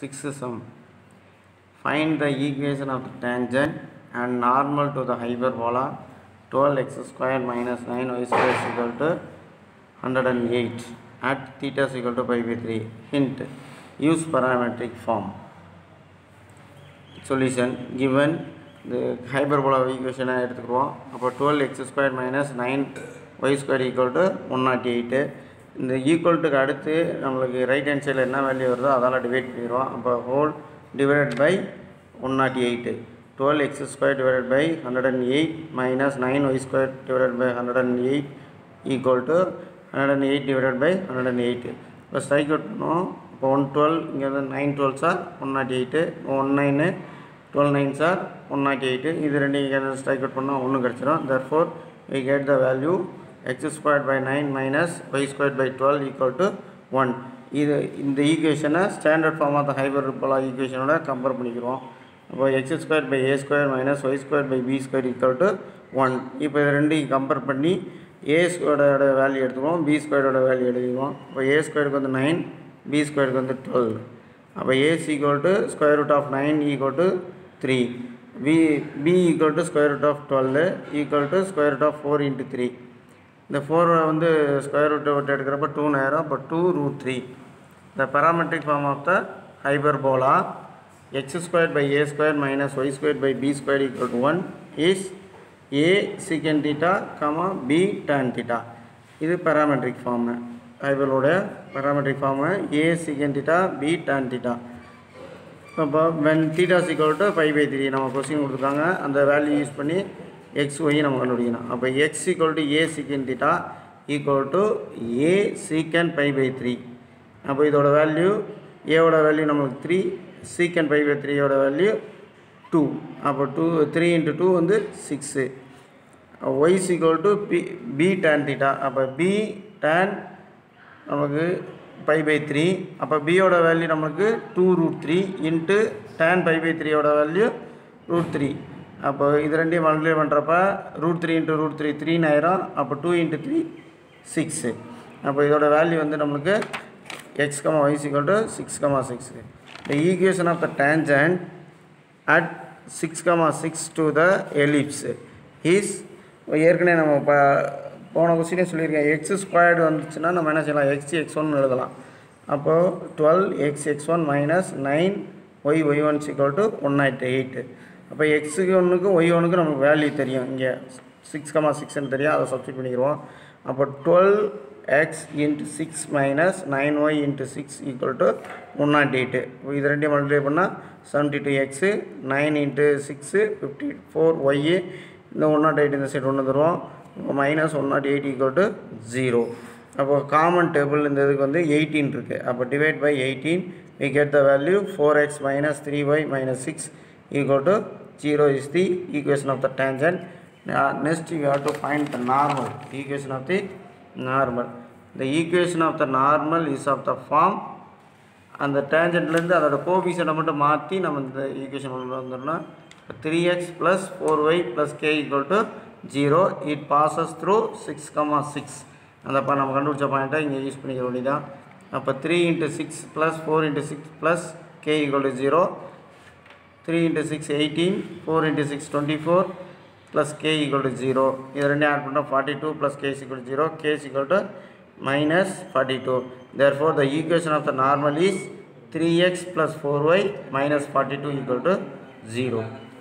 Sixth sum. Find the equation of the tangent and normal to the hyperbola 12x square minus 9y square is equal to 108 at theta is equal to pi by 3. Hint. Use parametric form. Solution given the hyperbola equation எடுத்துக்கிறோம் அப்போ twelve x square minus nine y square equal to one nought eight இந்த ஈக்குவல்ட்டுக்கு அடுத்து நம்மளுக்கு right hand சைடில் என்ன value வருதோ அதால் டிவைட் பண்ணிடுவோம் அப்போ whole divided by one nought eight twelve x square divided by hundred and eight minus nine y square divided by hundred and eight equal to hundred and eight divided by hundred and eight இப்போ strike out பண்ணுவோம் இப்போ one twelve இங்கே வந்து nine twelve sir one nought eight one nine twelve nine sir one nought eight இது ரெண்டு இங்கே strike out பண்ணால் ஒன்று கிடச்சிரும் தர் four we get the value x square by nine minus y square by twelve equal to one இது இந்த ஈக்குவேஷனை standard form of the hyperbola ஈக்குவேஷனோட கம்பேர் பண்ணிக்கிறோம் அப்போ x square by a square minus y square by b square equal to one இப்போ இது ரெண்டையும் compare பண்ணி ஏ ஸ்கொயரோட வேல்யூ எடுத்துக்குவோம் பி ஸ்கொயரோட வேல்யூ எடுத்துக்குவோம் இப்போ ஏ ஸ்கொயருக்கு வந்து நைன் பி ஸ்கொயருக்கு வந்து டுவெல் அப்போ a's equal to square root of nine equal to three b b equal to square root of twelve equal to square root of four into three இந்த four வந்து square ரூட்டை விட்டு எடுக்கிறப்ப two நேரம் அப்போ two root three the parametric form of the hyperbola x square by a square minus y square by b square equal to one is a secant theta comma b tan theta இது parametric form ஹைபரோட parametric form a secant theta b tan theta இப்போ when theta is equal to five by three நம்ம question கொடுத்துருக்காங்க அந்த value use பண்ணி x y நம்ம கண்டுபிடிக்கணும் அப்போ X equal to A secant theta equal to ஏ சீக்கன் ஃபைவ் பை த்ரீ அப்போ இதோட வேல்யூ ஏவோட வேல்யூ நம்மளுக்கு த்ரீ சீக்கன் ஃபைவ் பை த்ரீயோட வேல்யூ டூ அப்போ டூ த்ரீ இன்ட்டு டூ வந்து six y is equal to b b tan theta அப்போ b tan நமக்கு பை பை த்ரீ அப்போ பியோட வேல்யூ நமக்கு two root three into tan pi by த்ரீயோட value root three அப்போ இது ரெண்டையும் மல்டிப்ளை பண்ணுறப்ப root three into root three three ஆயிரம் அப்போ டூ இன்ட்டு த்ரீ சிக்ஸு அப்போ இதோட வேல்யூ வந்து நம்மளுக்கு x comma y is equal to six comma six the equation of the tangent at six comma six to the ellipse is ஏற்கனவே நம்ம இப்போ போன கொஸ்டினே சொல்லியிருக்கேன் எக்ஸ் ஸ்கொயர்டு வந்துச்சுன்னா நம்ம என்ன செய்யலாம் எக்ஸ் எக்ஸ் ஒன் எழுதலாம் அப்போது twelve x x one minus nine y y one is equal to one nought eight அப்போ எக்ஸுக்கு ஒன்றுக்கும் ஒய் ஒன்றுக்கும் நமக்கு வேல்யூ தெரியும் இங்கே சிக்ஸ் கமா சிக்ஸ்னு தெரியும் அதை சப்ஸ்டிட் பண்ணிக்கிறோம் அப்போ twelve x into six minus nine y into six equal to one nought eight இது ரெண்டையும் மல்டிப்ளை பண்ணால் seventy two x nine into six fifty four y இந்த ஒன் நாட் எயிட் இந்த சைடு ஒன்று தருவோம் minus one nought eight equal to zero அப்போ common table இந்த இதுக்கு வந்து எயிட்டீன் இருக்குது அப்போ divide by eighteen we get the value four x minus three y minus six equal to zero is the equation of the tangent next you have to find the normal equation of the normal the equation of the normal is of the form அந்த டேஞ்சன்ட்லேருந்து அதோட கோபிஷனை மட்டும் மாற்றி நம்ம இந்த equation கொண்டு வந்துடணும் three x plus four y plus k equal to zero it passes through six comma six அந்த ப நம்ம கண்டுபிடிச்ச பாயிண்ட்டை இங்கே யூஸ் பண்ணிக்க வேண்டியதான் அப்போ three into six plus four into six plus k equal to zero three into six eighteen four into six twenty four plus k equal to zero இது ரெண்டையும் ஆட் பண்ணால் forty two plus k equal to zero k equal to minus forty two therefore the equation of the normal is three x plus four y minus forty two equal to zero